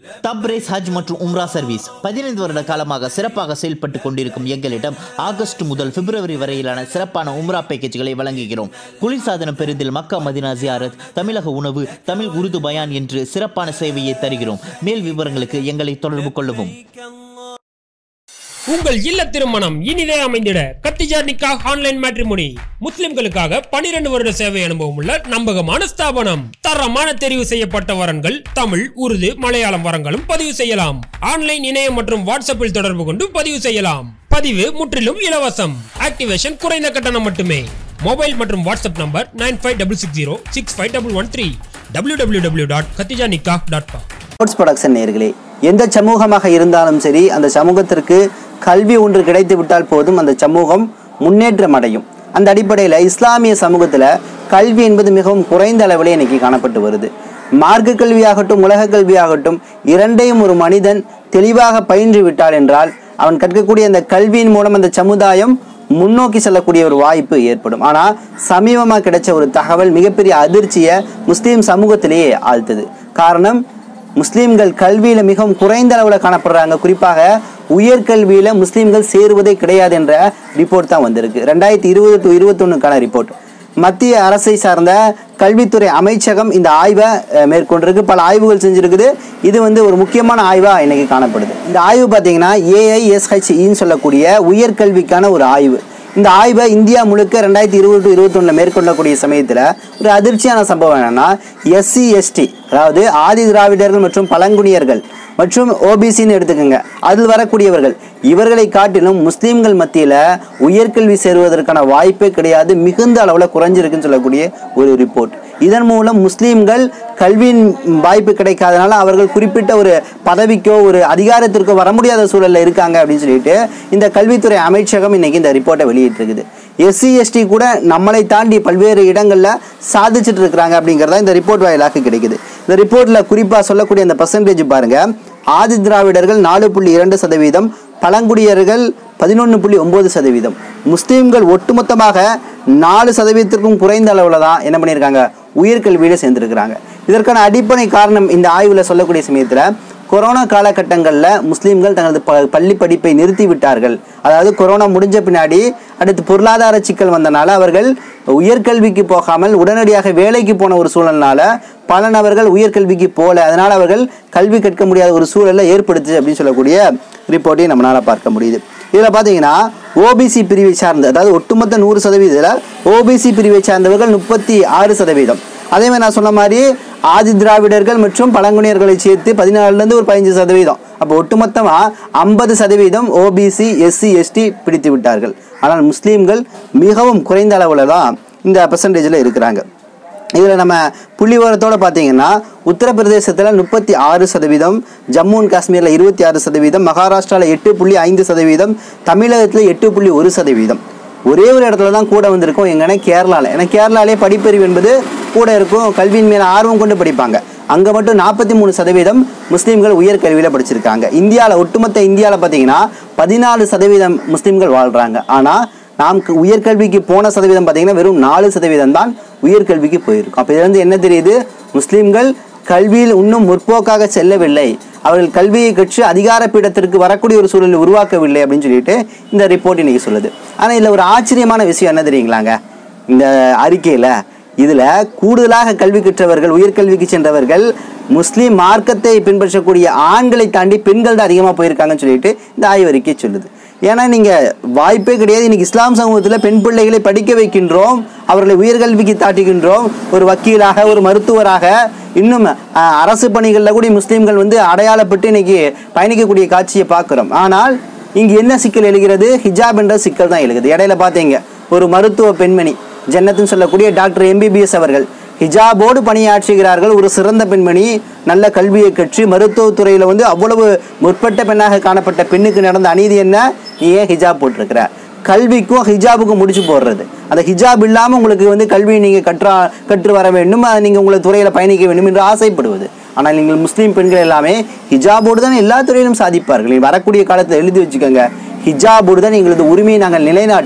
Tabriz ஹஜ் மற்றும் உம்ரா service பதினைந்து வருட காலமாக சிறப்பாக செயல்பட்டு கொண்டிருக்கும் எங்களிடம் ஆகஸ்ட் முதல் பிப்ரவரி வரையிலான சிறப்பான உம்ரா பேக்கேஜ்களை வழங்குகிறோம் குளிர்சாதன பெரிதில் மக்கா மதினா ஜியாரத் தமிழக உணவு தமிழ் உருது பயான் என்று சிறப்பான சேவையை தருகிறோம் மேல் விவரங்களுக்கு எங்களை தொடர்பு கொள்ளவும் உங்கள் இல்ல திருமணம் இனிதே அமைந்திட கத்திஜா நிக்கா ஆன்லைன் மேட்ரிமோனி முஸ்லிம்களுக்காக 12 வருட சேவை அனுபவம் உள்ள நம்பகமான ஸ்தாபனம் தரமான தெரிவு செய்யப்பட்ட வரன்கள் தமிழ் உருது மலையாளம் வரங்களும் பதிவு செய்யலாம் ஆன்லைன் இணையம் மற்றும் வாட்ஸ்அப்பில் தொடர்பு கொண்டு பதிவு செய்யலாம் பதிவு முற்றிலும் இலவசம் ஆக்டிவேஷன் குறைந்த கட்டணம் மட்டுமே மொபைல் மற்றும் WhatsApp number nine five double six zero six five double one three W W W dot Khadija Nikah dot com sports production நேர்களே எந்த சமூகமாக இருந்தாலும் சரி அந்த சமூகத்திற்கு கல்வி ஒன்று கிடைத்து விட்டால் போதும் அந்த சமூகம் முன்னேற்றம் அடையும் அந்த அடிப்படையில் இஸ்லாமிய சமூகத்தில் கல்வி என்பது மிகவும் குறைந்த அளவில் இன்னைக்கு காணப்பட்டு வருது மார்க்க கல்வியாகட்டும் உலக கல்வியாகட்டும் இரண்டையும் ஒரு மனிதன் தெளிவாக பயின்று விட்டால் என்றால் அவன் கற்கக்கூடிய அந்த கல்வியின் மூலம் அந்த சமுதாயம் முன்னோக்கி செல்லக்கூடிய ஒரு வாய்ப்பு ஏற்படும் ஆனால் சமீபமாக கிடைச்ச ஒரு தகவல் மிகப்பெரிய அதிர்ச்சியை முஸ்லீம் சமூகத்திலேயே ஆழ்த்துது காரணம் முஸ்லீம்கள் கல்வியில மிகவும் குறைந்த அளவில் காணப்படுறாங்க குறிப்பாக உயர்கல்வியில முஸ்லீம்கள் சேருவதே கிடையாது என்ற ரிப்போர்ட் தான் வந்திருக்கு ரெண்டாயிரத்தி இருபது டு இருபத்தொன்னுக்கான ரிப்போர்ட் மத்திய அரசை சார்ந்த கல்வித்துறை அமைச்சகம் இந்த ஆய்வை அஹ், மேற்கொண்டிருக்கு பல ஆய்வுகள் செஞ்சிருக்குது இது வந்து ஒரு முக்கியமான ஆய்வா இன்னைக்கு காணப்படுது இந்த ஆய்வு பார்த்தீங்கன்னா ஏஐஎஸ்ஹெச்இன்னு சொல்லக்கூடிய உயர்கல்விக்கான ஒரு ஆய்வு இந்த ஆய்வை இந்தியா முழுக்க ரெண்டாயிரத்தி இருபது டு இருபத்தொன்னில் மேற்கொள்ளக்கூடிய சமயத்தில் ஒரு அதிர்ச்சியான சம்பவம் என்னன்னா எஸ்சி எஸ்டி அதாவது ஆதி திராவிடர்கள் மற்றும் பழங்குடியர்கள் மற்றும் ஓபிசின்னு எடுத்துக்கோங்க அதில் வரக்கூடியவர்கள் இவர்களை காட்டிலும் முஸ்லீம்கள் மத்தியில் உயர்கல்வி சேருவதற்கான வாய்ப்பே கிடையாது மிகுந்த அளவில் குறைஞ்சிருக்குன்னு சொல்லக்கூடிய ஒரு ரிப்போர்ட் இதன் மூலம் முஸ்லீம்கள் கல்வியின் வாய்ப்பு கிடைக்காதனால அவர்கள் குறிப்பிட்ட ஒரு பதவிக்கோ ஒரு அதிகாரத்திற்கோ வர முடியாத சூழல்ல இருக்காங்க அப்படின்னு சொல்லிட்டு இந்த கல்வித்துறை அமைச்சகம் இன்னைக்கு இந்த ரிப்போர்ட்டை வெளியிட்டிருக்குது எஸ்சி எஸ்டி கூட நம்மளை தாண்டி பல்வேறு இடங்கள்ல சாதிச்சுட்டு இருக்கிறாங்க அப்படிங்கிறதா இந்த ரிப்போர்ட் வாயிலாக கிடைக்குது இந்த ரிப்போர்ட்ல குறிப்பா சொல்லக்கூடிய அந்த பர்சன்டேஜ் பாருங்க ஆதி திராவிடர்கள் நாலு புள்ளி இரண்டு சதவீதம் பழங்குடியர்கள் பதினொன்று புள்ளி ஒன்பது சதவீதம் முஸ்லீம்கள் ஒட்டுமொத்தமாக நாலு சதவீதத்திற்கும் குறைந்த அளவில் தான் என்ன பண்ணியிருக்காங்க உயர்கல்வியில சேர்ந்திருக்கிறாங்க இதற்கான அடிப்படை காரணம் இந்த ஆய்வில் சொல்லக்கூடிய சமயத்தில் கொரோனா காலகட்டங்களில் முஸ்லீம்கள் தங்களது ப பள்ளி படிப்பை நிறுத்தி விட்டார்கள் அதாவது கொரோனா முடிஞ்ச பின்னாடி அடுத்து பொருளாதார சிக்கல் வந்தனால அவர்கள் உயர்கல்விக்கு போகாமல் உடனடியாக வேலைக்கு போன ஒரு சூழல்னால பல நபர்கள் உயர்கல்விக்கு போகல அதனால அவர்கள் கல்வி கற்க முடியாத ஒரு சூழலை ஏற்படுத்துச்சு அப்படின்னு சொல்லக்கூடிய ரிப்போர்ட்டையும் நம்மளால பார்க்க முடியுது இதில் பார்த்தீங்கன்னா ஓபிசி பிரிவை சார்ந்த அதாவது ஒட்டுமொத்த நூறு சதவீதத்தில் ஓபிசி பிரிவை சார்ந்தவர்கள் முப்பத்தி ஆறு சதவீதம் அதே மாதிரி நான் சொன்ன மாதிரி ஆதி திராவிடர்கள் மற்றும் பழங்குடியர்களை சேர்த்து பதினாலுலேருந்து ஒரு பதினஞ்சு சதவீதம் அப்போ ஒட்டுமொத்தமாக ஐம்பது சதவீதம் ஓபிசி எஸ்சி எஸ்டி பிடித்து விட்டார்கள் ஆனால் முஸ்லீம்கள் மிகவும் குறைந்த அளவில் தான் இந்த பர்சன்டேஜில் இருக்கிறாங்க இதில் நம்ம புள்ளி விவரத்தோட பார்த்தீங்கன்னா உத்தரப்பிரதேசத்தில் முப்பத்தி ஆறு சதவீதம் ஜம்மு அண்ட் காஷ்மீரில் இருபத்தி ஆறு சதவீதம் மகாராஷ்டிராவில் எட்டு புள்ளி ஐந்து சதவீதம் தமிழகத்தில் எட்டு புள்ளி ஒரு சதவீதம் ஒரே ஒரு இடத்துல தான் கூட வந்திருக்கும் எங்கன்னா கேரளாவில் ஏன்னா கேரளாலே படிப்பறிவு என்பது கூட இருக்கும் கல்வியின் மேலே ஆர்வம் கொண்டு படிப்பாங்க அங்கே மட்டும் நாற்பத்தி மூணு சதவீதம் முஸ்லீம்கள் உயர்கல்வியில் படிச்சிருக்காங்க இந்தியாவில் ஒட்டுமொத்த இந்தியாவில் பார்த்தீங்கன்னா பதினாலு சதவீதம் முஸ்லீம்கள் வாழ்கிறாங்க ஆனால் நாம் க- உயர்கல்விக்கு போன சதவீதம் பார்த்தீங்கன்னா வெறும் நாலு சதவீதம் தான் உயர்கல்விக்கு போயிருக்கும் அப்போ இதுலேருந்து என்ன தெரியுது முஸ்லீம்கள் கல்வியில் இன்னும் முற்போக்காக செல்லவில்லை அவர்கள் கல்வியை கற்று அதிகார பீடத்திற்கு வரக்கூடிய ஒரு சூழலை உருவாக்கவில்லை அப்படின்னு சொல்லிட்டு இந்த ரிப்போர்ட் இன்னைக்கு சொல்லுது ஆனால் இதில் ஒரு ஆச்சரியமான விஷயம் என்ன தெரியுங்களாங்க இந்த அறிக்கையில் இதில் கூடுதலாக கல்வி கற்றவர்கள் உயர்கல்விக்கு சென்றவர்கள் முஸ்லீம் மார்க்கத்தை பின்பற்றக்கூடிய ஆண்களை தாண்டி பெண்கள் தான் அதிகமாக போயிருக்காங்கன்னு சொல்லிட்டு இந்த ஆய்வறிக்கை சொல்லுது ஏன்னா நீங்கள் வாய்ப்பே கிடையாது இன்னைக்கு இஸ்லாம் சமூகத்தில் பெண் பிள்ளைகளை படிக்க வைக்கின்றோம் அவர்களை உயர்கல்விக்கு தாட்டுகின்றோம் ஒரு வக்கீலாக ஒரு மருத்துவராக இன்னும் அஹ், அரசு பணிகளில் கூட முஸ்லீம்கள் வந்து அடையாளப்பட்டு இன்னைக்கு பயணிக்கக்கூடிய காட்சியை பார்க்குறோம் ஆனால் இங்கு என்ன சிக்கல் எழுகிறது ஹிஜாப் என்ற சிக்கல் தான் எழுகுது இடையில பார்த்தீங்க ஒரு மருத்துவ பெண்மணி ஜன்னத்துன்னு சொல்லக்கூடிய டாக்டர் எம்பிபிஎஸ் அவர்கள் ஹிஜாபோடு பணியாற்றுகிறார்கள் ஒரு சிறந்த பெண்மணி நல்ல கல்வியை கற்று மருத்துவத்துறையில் வந்து அவ்வளவு முற்பட்ட பெண்ணாக காணப்பட்ட பெண்ணுக்கு நடந்த அநீதி என்ன நீ ஏன் ஹிஜாப் போட்டிருக்கிற கல்விக்கும் ஹிஜாபுக்கும் முடிச்சு போடுறது அந்த ஹிஜாப் இல்லாமல் உங்களுக்கு வந்து கல்வியை நீங்கள் கற்றா கற்று வர வேண்டும் அதை நீங்கள் உங்களை துறையில் பயணிக்க வேண்டும் என்று ஆசைப்படுவது ஆனால் நீங்கள் முஸ்லீம் பெண்கள் எல்லாமே ஹிஜாபோடு தான் எல்லா துறையிலும் சாதிப்பார்கள் நீ வரக்கூடிய காலத்தில் எழுதி வச்சுக்கோங்க ஹிஜாபோடு தான் எங்களது உரிமையை நாங்கள் நிலைநாட்டுவோம்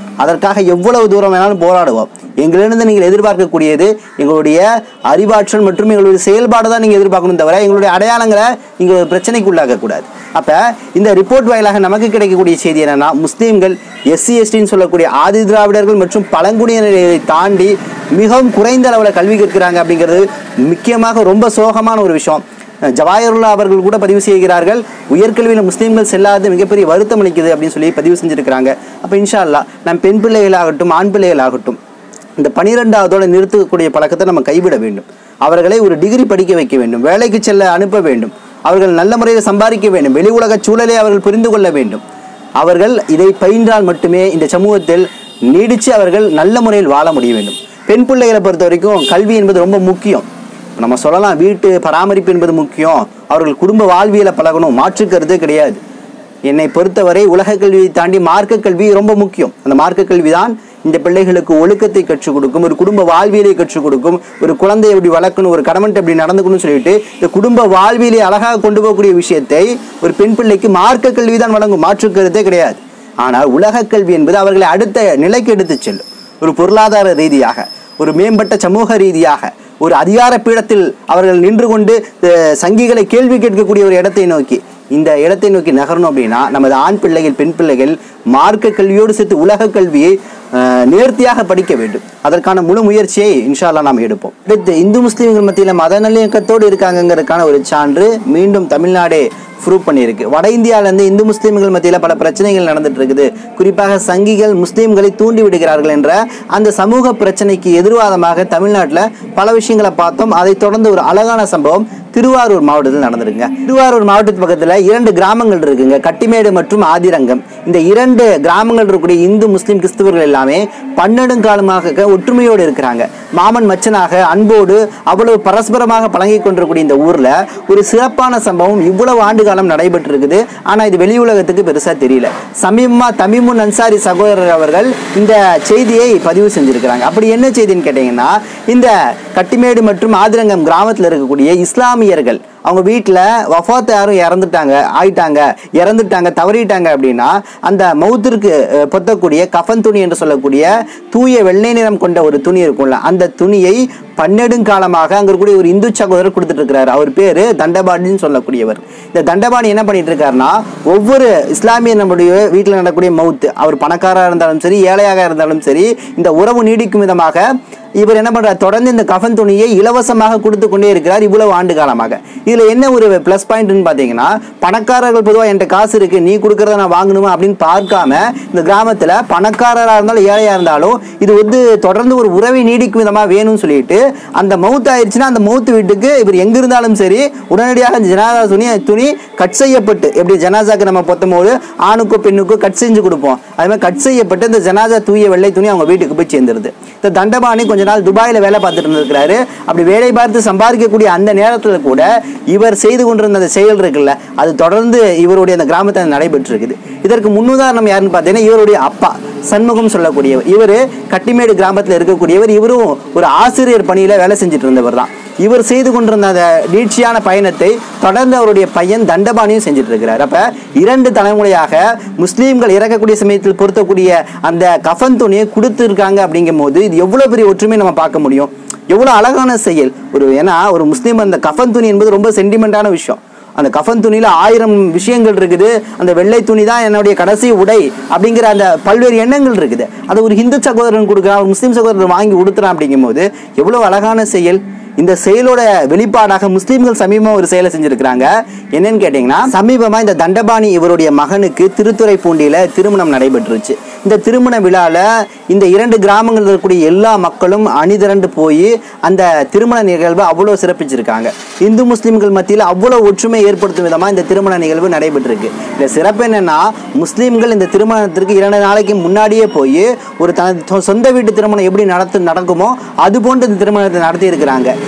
அதற்காக எவ்வளவு தூரம் வேணாலும் போராடுவோம் எங்களிடம் நீங்கள் எதிர்பார்க்கக்கூடியது எங்களுடைய அறிவாற்றல் மற்றும் எங்களுடைய செயல்பாடு தான் நீங்கள் எதிர்பார்க்கணும் தவிர எங்களுடைய அடையாளங்களை நீங்கள் ஒரு பிரச்சனைக்கு உள்ளாக்கக்கூடாது அப்போ இந்த ரிப்போர்ட் வாயிலாக நமக்கு கிடைக்கக்கூடிய செய்தி என்னன்னா முஸ்லீம்கள் எஸ்சி எஸ்டின்னு சொல்லக்கூடிய ஆதி திராவிடர்கள் மற்றும் பழங்குடியினரை தாண்டி மிகவும் குறைந்த அளவில் கல்வி கற்கிறாங்க அப்படிங்கிறது முக்கியமாக ரொம்ப சோகமான ஒரு விஷயம் ஜவாஹருல்லா அவர்கள் கூட பதிவு செய்கிறார்கள் உயர்கல்வியில் முஸ்லீம்கள் செல்லாதது மிகப்பெரிய வருத்தம் அளிக்குது அப்படின்னு சொல்லி பதிவு செஞ்சிருக்கிறாங்க அப்போ இன்ஷா அல்லாஹ் நம் பெண் பிள்ளைகளாகட்டும் ஆண் பிள்ளைகளாகட்டும் இந்த பனிரெண்டாவதோட நிறுத்தக்கூடிய பழக்கத்தை நம்ம கைவிட வேண்டும் அவர்களை ஒரு டிகிரி படிக்க வைக்க வேண்டும் வேலைக்கு செல்ல அனுப்ப வேண்டும் அவர்கள் நல்ல முறையில் சம்பாதிக்க வேண்டும் வெளி உலக சூழலை அவர்கள் புரிந்து கொள்ள வேண்டும் அவர்கள் இதை பயின்றால் மட்டுமே இந்த சமூகத்தில் நீடித்து அவர்கள் நல்ல முறையில் வாழ முடிய வேண்டும் பெண் பிள்ளைகளை பொறுத்த வரைக்கும் கல்வி என்பது ரொம்ப முக்கியம் நம்ம சொல்லலாம் வீட்டு பராமரிப்பு என்பது முக்கியம் அவர்கள் குடும்ப வாழ்வியலை பழகணும் மாற்று கருத்து கிடையாது என்னை பொறுத்தவரை உலக கல்வியை தாண்டி மார்க்க கல்வி ரொம்ப முக்கியம் அந்த மார்க்க கல்வி தான் இந்த பிள்ளைகளுக்கு ஒழுக்கத்தை கற்றுக் கொடுக்கும் ஒரு குடும்ப வாழ்வியலை கற்றுக் கொடுக்கும் ஒரு குழந்தையை எப்படி வளர்க்கணும் ஒரு கணவன்ட்டு எப்படி நடந்துக்கணும்னு சொல்லிட்டு இந்த குடும்ப வாழ்வியலை அழகாக கொண்டு போகக்கூடிய விஷயத்தை ஒரு பெண் பிள்ளைக்கு மார்க்க கல்வி தான் வழங்கும் மாற்று கருத்தே கிடையாது ஆனால் உலக கல்வி என்பது அவர்களை அடுத்த நிலைக்கு எடுத்துச் செல்லும் ஒரு பொருளாதார ரீதியாக ஒரு மேம்பட்ட சமூக ரீதியாக ஒரு அதிகார பீடத்தில் அவர்கள் நின்று கொண்டு அஹ், சங்கிகளை கேள்வி கேட்கக்கூடிய ஒரு இடத்தை நோக்கி இந்த இடத்தை நோக்கி நகரணும் அப்படின்னா நமது ஆண் பிள்ளைகள் பெண் பிள்ளைகள் மார்க்க கல்வியோடு சேர்த்து உலக கல்வியை அஹ், நேர்த்தியாக படிக்க வேண்டும் அதற்கான முழு முயற்சியை இன்ஷா அல்லாஹ் நாம் எடுப்போம் அடுத்து இந்து முஸ்லீம்கள் மத்தியில் மத நல்லிணக்கத்தோடு இருக்காங்கங்கிறதுக்கான ஒரு சான்று மீண்டும் தமிழ்நாடே ப்ரூவ் பண்ணியிருக்கு வட இந்தியாவிலேருந்து இந்து முஸ்லீம்கள் மத்தியில் பல பிரச்சனைகள் நடந்துட்டு இருக்குது குறிப்பாக சங்கிகள் முஸ்லீம்களை தூண்டி விடுகிறார்கள் என்ற அந்த சமூக பிரச்சனைக்கு எதிர்வாதமாக தமிழ்நாட்டில் பல விஷயங்களை பார்த்தோம் அதைத் தொடர்ந்து ஒரு அழகான சம்பவம் திருவாரூர் மாவட்டத்தில் நடந்திருக்குங்க திருவாரூர் மாவட்டத்து பக்கத்தில் இரண்டு கிராமங்கள் இருக்குங்க கட்டிமேடு மற்றும் ஆதிரங்கம் இந்த இரண்டு கிராமங்கள் இருக்கக்கூடிய இந்து முஸ்லீம் கிறிஸ்தவர்கள் எல்லாமே பன்னெடுங்காலமாக ஒற்றுமையோடு இருக்கிறாங்க மாமன் மச்சனாக அன்போடு அவ்வளவு பரஸ்பரமாக பழகி கொண்டிருக்கூடிய இந்த ஊர்ல ஒரு சிறப்பான சம்பவம் இவ்வளவு ஆண்டு காலம் நடைபெற்று இருக்குது ஆனா இது வெளி உலகத்துக்கு பெருசா தெரியல சமீபமா தமிமுன் அன்சாரி சகோதரர் அவர்கள் இந்த செய்தியை பதிவு செஞ்சிருக்கிறாங்க அப்படி என்ன செய்தின்னு கேட்டீங்கன்னா இந்த கட்டிமேடு மற்றும் ஆதிரங்கம் கிராமத்தில் இருக்கக்கூடிய இஸ்லாமியர்கள் அவங்க வீட்டில் வஃபாத் யாரும் இறந்துட்டாங்க ஆயிட்டாங்க இறந்துட்டாங்க தவறிட்டாங்க அப்படின்னா அந்த மௌத்திற்கு அஹ், பொத்தக்கூடிய கஃன் துணி என்று சொல்லக்கூடிய தூய வெள்ளை நிறம் கொண்ட ஒரு துணி இருக்கும்ல அந்த துணியை பன்னெடுங்காலமாக அங்க இருக்கக்கூடிய ஒரு இந்து சகோதரர் கொடுத்துட்டு இருக்கிறாரு அவர் பேரு தண்டபாணின்னு சொல்லக்கூடியவர் இந்த தண்டபாணி என்ன பண்ணிட்டு இருக்காருன்னா ஒவ்வொரு இஸ்லாமிய நம்முடைய வீட்டில் நடக்கக்கூடிய மவுத்து அவர் பணக்காரராக இருந்தாலும் சரி ஏழையாக இருந்தாலும் சரி இந்த உறவு நீடிக்கும் விதமாக இவர் என்ன பண்றார் தொடர்ந்து இந்த கஃன் துணியை இலவசமாக கொடுத்து கொண்டே இருக்கிறார் இவ்வளவு ஆண்டு காலமாக இதுல என்ன ஒரு ப்ளஸ் பாயிண்ட்னு பாத்தீங்கன்னா பணக்காரர்கள் பொதுவா என்கிட்ட காசு இருக்கு நீ கொடுக்கறத நான் வாங்கணுமா அப்படின்னு பார்க்காம இந்த கிராமத்துல பணக்காரரா இருந்தாலும் ஏழையா இருந்தாலும் இது வந்து தொடர்ந்து ஒரு உறவை நீடிக்கும் விதமா வேணும்னு சொல்லிட்டு அந்த மவுத் ஆயிடுச்சுன்னா அந்த மவுத் வீட்டுக்கு இவர் எங்க இருந்தாலும் சரி உடனடியாக ஜனாதா துணி துணி கட் செய்யப்பட்டு எப்படி ஜனாசாக்கு நம்ம பொத்தும் போது ஆணுக்கோ பெண்ணுக்கோ கட் செஞ்சு கொடுப்போம் அது மாதிரி கட் செய்யப்பட்டு இந்த ஜனாதா தூய வெள்ளை துணி அவங்க வீட்டுக்கு போய் சேர்ந்துருது இந்த தண்டபாணி கொஞ்ச நாள் துபாயில வேலை பார்த்துட்டு இருந்திருக்கிறாரு அப்படி வேலை பார்த்து சம்பாதிக்கக்கூடிய அந்த நேரத்துல கூட இவர் செய்து கொண்டிருந்த அந்த செயல் இருக்குல்ல அது தொடர்ந்து இவருடைய அந்த கிராமத்தில் நடைபெற்று இருக்குது இதற்கு முன்னுதாரணம் யாருன்னு பார்த்தீங்கன்னா இவருடைய அப்பா சண்முகம் சொல்லக்கூடியவர் இவர் கட்டிமேடு கிராமத்தில் இருக்கக்கூடியவர் இவரும் ஒரு ஆசிரியர் பணியில வேலை செஞ்சுட்டு இருந்தவர் தான் இவர் செய்து கொண்டிருந்த அந்த நீட்சியான பயணத்தை தொடர்ந்து அவருடைய பையன் தண்டபாணியும் செஞ்சுட்டு இருக்கிறார் அப்ப இரண்டு தலைமுறையாக முஸ்லீம்கள் இறக்கக்கூடிய சமயத்தில் பொருத்தக்கூடிய அந்த கஃன் துணியை கொடுத்துருக்காங்க அப்படிங்கும் போது இது எவ்வளவு பெரிய ஒற்றுமை நம்ம பார்க்க முடியும் எவ்வளவு அழகான செயல் ஒரு ஏன்னா ஒரு முஸ்லீம் அந்த கஃன் துணி என்பது ரொம்ப சென்டிமெண்டான விஷயம் அந்த கஃன் துணியில ஆயிரம் விஷயங்கள் இருக்குது அந்த வெள்ளை துணி தான் என்னுடைய கடைசி உடை அப்படிங்கிற அந்த பல்வேறு எண்ணங்கள் இருக்குது அது ஒரு ஹிந்து சகோதரன் கொடுக்குறான் ஒரு முஸ்லீம் சகோதரன் வாங்கி உடுத்துறான் அப்படிங்கும்போது எவ்வளவு அழகான செயல் இந்த செயலோட வெளிப்பாடாக முஸ்லீம்கள் சமீபமா ஒரு செயலை செஞ்சிருக்கிறாங்க என்னன்னு கேட்டீங்கன்னா சமீபமா இந்த தண்டபாணி இவருடைய மகனுக்கு திருத்துறைப்பூண்டியில திருமணம் நடைபெற்றுச்சு இந்த திருமண விழால இந்த இரண்டு கிராமங்களில் இருக்கக்கூடிய எல்லா மக்களும் அணிதிரண்டு போய் அந்த திருமண நிகழ்வை அவ்வளோ சிறப்பிச்சிருக்காங்க இந்து முஸ்லீம்கள் மத்தியில் அவ்வளோ ஒற்றுமை ஏற்படுத்தும் விதமா இந்த திருமண நிகழ்வு நடைபெற்றிருக்கு இந்த சிறப்பு என்னன்னா முஸ்லீம்கள் இந்த திருமணத்திற்கு இரண்டு நாளைக்கு முன்னாடியே போய் ஒரு தனது சொ- சொந்த வீட்டு திருமணம் எப்படி நடத்து நடக்குமோ அது போன்று இந்த திருமணத்தை நடத்தி இருக்கிறாங்க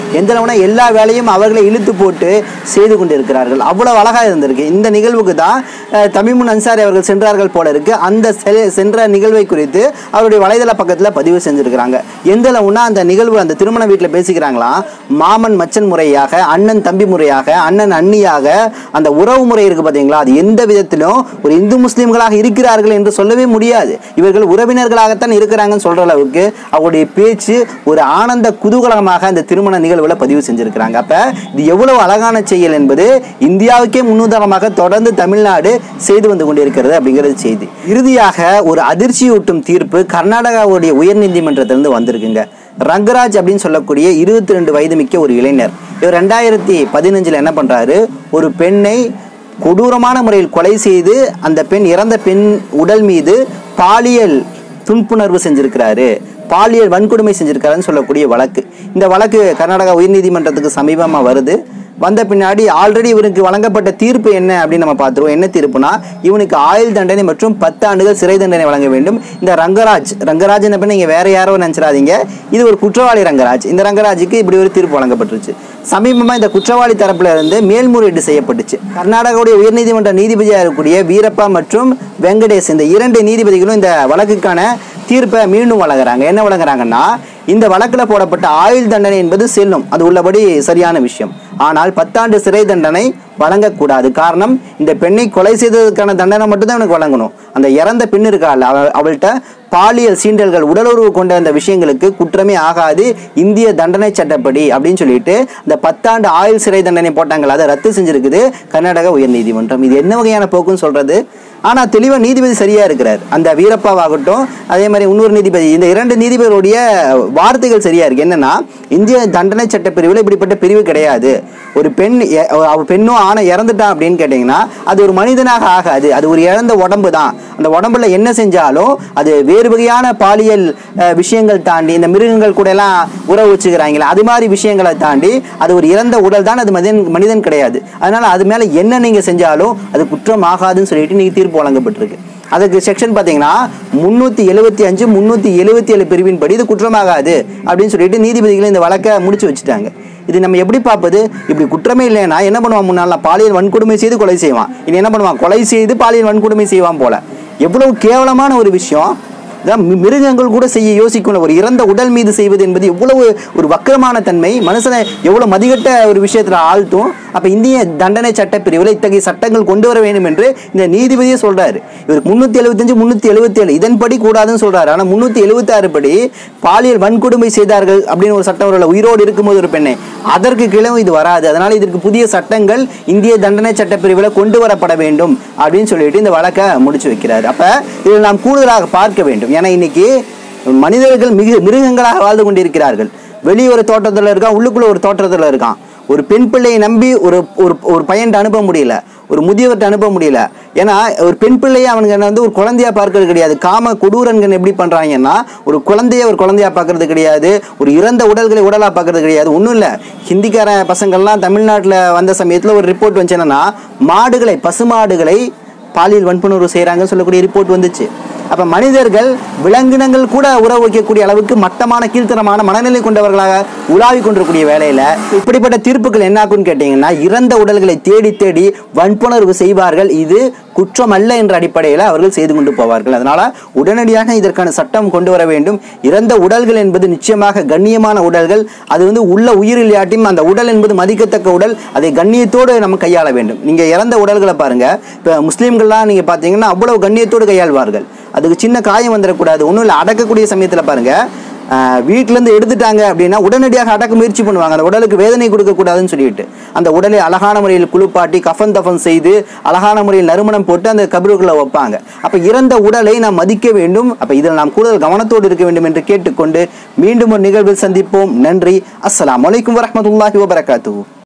எந்த அளவுனா எல்லா வேலையும் அவர்களை இழுத்து போட்டு செய்து கொண்டிருக்கிறார்கள் அவ்வளவு அழகாக இருந்திருக்கு இந்த நிகழ்வுக்கு தான் அஹ், தமிமுன் அன்சாரி அவர்கள் சென்றார்கள் போல இருக்கு அந்த செ- சென்ற நிகழ்வை குறித்து அவருடைய வலைதள பக்கத்தில் பதிவு செஞ்சிருக்கிறாங்க எந்த அளவுனா அந்த நிகழ்வு அந்த திருமண வீட்டில் பேசிக்கிறாங்களாம் மாமன் மச்சன் முறையாக அண்ணன் தம்பி முறையாக அண்ணன் அண்ணியாக அந்த உறவு முறை இருக்கு பார்த்தீங்களா அது எந்த விதத்திலும் ஒரு இந்து முஸ்லீம்களாக இருக்கிறார்கள் என்று சொல்லவே முடியாது இவர்கள் உறவினர்களாகத்தான் இருக்கிறாங்கன்னு சொல்ற அளவுக்கு அவருடைய பேச்சு ஒரு ஆனந்த குதூகலமாக அந்த திருமண நிகழ்வுல பதிவு செஞ்சிருக்கிறாங்க அப்ப இது எவ்வளவு அழகான செயல் என்பது இந்தியாவுக்கே முன்னுதாரணமாக தொடர்ந்து தமிழ்நாடு செய்து வந்து கொண்டிருக்கிறது அப்படிங்கிறது செய்தி இறுதியாக ஒரு அதிர்ச்சியூட்டும் தீர்ப்பு கர்நாடகாவுடைய உயர்நீதிமன்றத்திலிருந்து வந்திருக்குங்க ரங்கராஜ் அப்படின்னு சொல்லக்கூடிய இருபத்தி ரெண்டு வயது மிக்க ஒரு இளைஞர் இவர் ரெண்டாயிரத்தி பதினஞ்சில் என்ன பண்றாரு ஒரு பெண்ணை கொடூரமான முறையில் கொலை செய்து அந்த பெண் இறந்த பெண் உடல் மீது பாலியல் துன்புணர்வு செஞ்சிருக்கிறாரு பாலியல் வன்கொடுமை செஞ்சிருக்காருன்னு சொல்லக்கூடிய வழக்கு இந்த வழக்கு கர்நாடகா உயர்நீதிமன்றத்துக்கு சமீபமாக வருது வந்த பின்னாடி ஆல்ரெடி இவருக்கு வழங்கப்பட்ட தீர்ப்பு என்ன அப்படின்னு நம்ம பார்த்துருவோம் என்ன தீர்ப்புனா இவனுக்கு ஆயுள் தண்டனை மற்றும் பத்து ஆண்டுகள் சிறை தண்டனை வழங்க வேண்டும் இந்த ரங்கராஜ் ரங்கராஜ் என்ன நீங்க வேற யாரோ நினைச்சிடாதீங்க இது ஒரு குற்றவாளி ரங்கராஜ் இந்த ரங்கராஜுக்கு இப்படி ஒரு தீர்ப்பு வழங்கப்பட்டுருச்சு சமீபமா இந்த குற்றவாளி தரப்புல இருந்து மேல்முறையீடு செய்யப்பட்டுச்சு கர்நாடகாவுடைய உயர்நீதிமன்ற நீதிபதியாக இருக்கக்கூடிய வீரப்பா மற்றும் வெங்கடேஷ் இந்த இரண்டு நீதிபதிகளும் இந்த வழக்குக்கான தீர்ப்பை மீண்டும் வழங்குறாங்க என்ன வழங்குறாங்கன்னா இந்த வழக்கில் போடப்பட்ட ஆயுள் தண்டனை என்பது செல்லும் அது உள்ளபடி சரியான விஷயம் ஆனால் பத்தாண்டு சிறை தண்டனை வழங்கக்கூடாது காரணம் இந்த பெண்ணை கொலை செய்ததற்கான தண்டனை மட்டும்தான் எனக்கு வழங்கணும் அந்த இறந்த பெண் இருக்காள் அவ அவள்கிட்ட பாலியல் சீண்டல்கள் உடலுறவு கொண்ட அந்த விஷயங்களுக்கு குற்றமே ஆகாது இந்திய தண்டனை சட்டப்படி அப்படின்னு சொல்லிட்டு இந்த பத்தாண்டு ஆயுள் சிறை தண்டனை போட்டாங்களா அதை ரத்து செஞ்சிருக்குது கர்நாடக உயர்நீதிமன்றம் இது என்ன வகையான போக்குன்னு சொல்றது ஆனா தெளிவா நீதிபதி சரியா இருக்கிறார் அந்த வீரப்பாவாகட்டும் அதே மாதிரி இன்னொரு நீதிபதி இந்த இரண்டு நீதிபதிகளுடைய வார்த்தைகள் சரியா இருக்கு என்னன்னா இந்திய தண்டனை சட்ட பிரிவில் இப்படிப்பட்ட பிரிவு கிடையாது ஒரு பெண் எ- அவ பெண்ணும் ஆணை இறந்துட்டான் அப்படின்னு கேட்டிங்கன்னா அது ஒரு மனிதனாக ஆகாது அது ஒரு இழந்த உடம்பு தான் அந்த உடம்புல என்ன செஞ்சாலும் அது வேறு வகையான பாலியல் அஹ், விஷயங்கள் தாண்டி இந்த மிருகங்கள் கூட எல்லாம் உறவு வச்சுக்கிறாங்களே அது மாதிரி விஷயங்களை தாண்டி அது ஒரு இறந்த உடல் தான் அது மனிதன் மனிதன் கிடையாது அதனால அது மேல என்ன நீங்க செஞ்சாலும் அது குற்றம் ஆகாதுன்னு சொல்லிட்டு நீங்க தீர்ப்பு வழங்கப்பட்டிருக்கு அதுக்கு செக்ஷன் பார்த்தீங்கன்னா முந்நூற்றி எழுபத்தி அஞ்சு முந்நூற்றி எழுபத்தி ஏழு பிரிவின்படி இது குற்றமாகாது அப்படின்னு சொல்லிட்டு நீதிபதிகள் இந்த வழக்கை முடிச்சு வச்சுட்டாங்க இது நம்ம எப்படி பார்ப்பது இப்படி குற்றமே இல்லைன்னா என்ன பண்ணுவான் முன்னாள் பாலியல் வன்கொடுமை செய்து கொலை செய்வான் இனி என்ன பண்ணுவான் கொலை செய்து பாலியல் வன்கொடுமை செய்வான் போல எவ்வளவு கேவலமான ஒரு விஷயம் இதான் மி- மிருகங்கள் கூட செய்ய யோசிக்கணும் ஒரு இறந்த உடல் மீது செய்வது என்பது எவ்வளவு ஒரு வக்கரமான தன்மை மனுஷனை எவ்வளவு மதிகட்ட ஒரு விஷயத்துல ஆழ்த்தும் அப்ப இந்திய தண்டனை சட்ட பிரிவில் இத்தகைய சட்டங்கள் கொண்டு வர வேண்டும் என்று இந்த நீதிபதியே சொல்றாரு இவருக்கு முன்னூத்தி எழுபத்தஞ்சு முன்னூத்தி எழுபத்தி ஏழு இதன்படி கூடாதுன்னு சொல்றாரு ஆனா முன்னூத்தி எழுபத்தி ஆறு படி பாலியல் வன்கொடுமை செய்தார்கள் அப்படின்னு ஒரு சட்டம் வரல உயிரோடு இருக்கும்போது ஒரு பெண்ணை அதற்கு கிளவும் இது வராது அதனால இதற்கு புதிய சட்டங்கள் இந்திய தண்டனை சட்ட பிரிவில் கொண்டு வரப்பட வேண்டும் அப்படின்னு சொல்லிட்டு இந்த வழக்கை முடிச்சு வைக்கிறாரு அப்ப இதில் நாம் கூடுதலாக பார்க்க வேண்டும் ஏன்னா இன்னைக்கு மனிதர்கள் மிக மிருகங்களாக வாழ்ந்து கொண்டிருக்கிறார்கள் வெளியே ஒரு தோட்டத்தில் இருக்கான் உள்ளுக்குள்ள ஒரு தோட்டத்தில் இருக்கான் ஒரு பெண் பிள்ளையை நம்பி ஒரு ஒரு ஒரு பையன்ட்ட அனுப்ப முடியல ஒரு முதியவர்கிட்ட அனுப்ப முடியல ஏன்னா ஒரு பெண் பிள்ளையை அவனுங்க வந்து ஒரு குழந்தையா பார்க்கறது கிடையாது காம கொடூரன்கள் எப்படி பண்றாங்கன்னா ஒரு குழந்தைய ஒரு குழந்தையா பார்க்கறது கிடையாது ஒரு இறந்த உடல்களை உடலா பார்க்கறது கிடையாது ஒன்றும் இல்லை ஹிந்திக்கார பசங்கள்லாம் தமிழ்நாட்டில் வந்த சமயத்தில் ஒரு ரிப்போர்ட் வந்துச்சு என்னன்னா மாடுகளை பசுமாடுகளை பாலியல் வன்புணர்வு செய்கிறாங்கன்னு சொல்லக்கூடிய ரிப்போர்ட் வந்துச்சு அப்ப மனிதர்கள் விலங்கினங்கள் கூட உறவு வைக்கக்கூடிய அளவுக்கு மட்டமான கீழ்த்தரமான மனநிலை கொண்டவர்களாக உலாவி கொண்டிருக்கூடிய வேலையில இப்படிப்பட்ட தீர்ப்புகள் என்ன ஆகும்னு கேட்டீங்கன்னா இறந்த உடல்களை தேடி தேடி வன்புணர்வு செய்வார்கள் இது குற்றம் அல்ல என்ற அடிப்படையில் அவர்கள் செய்து கொண்டு போவார்கள் அதனால உடனடியாக இதற்கான சட்டம் கொண்டு வர வேண்டும் இறந்த உடல்கள் என்பது நிச்சயமாக கண்ணியமான உடல்கள் அது வந்து உள்ள உயிரில் யாட்டியும் அந்த உடல் என்பது மதிக்கத்தக்க உடல் அதை கண்ணியத்தோடு நம்ம கையாள வேண்டும் நீங்க இறந்த உடல்களை பாருங்க இப்போ முஸ்லீம்கள்லாம் நீங்க பார்த்தீங்கன்னா அவ்வளவு கண்ணியத்தோடு கையாள்வார்கள் அதுக்கு சின்ன காயம் வந்துடக்கூடாது ஒன்றும் இல்லை அடக்கக்கூடிய சமயத்தில் பாருங்க ஆஹ் வீட்ல இருந்து எடுத்துட்டாங்க அப்படின்னா உடனடியாக அடக்க முயற்சி பண்ணுவாங்க அந்த உடலுக்கு வேதனை கொடுக்கக்கூடாதுன்னு சொல்லிட்டு அந்த உடலை அழகான முறையில் குளிப்பாட்டி கஃன் தஃபன் செய்து அழகான முறையில் நறுமணம் போட்டு அந்த கபருக்குள்ள வைப்பாங்க அப்ப இறந்த உடலை நாம் மதிக்க வேண்டும் அப்ப இதில் நாம் கூடுதல் கவனத்தோடு இருக்க வேண்டும் என்று கேட்டுக்கொண்டு மீண்டும் ஒரு நிகழ்வில் சந்திப்போம் நன்றி அஸ்ஸலாமு அலைக்கும் வரஹ்மத்துல்லாஹி வபரகாத்துஹு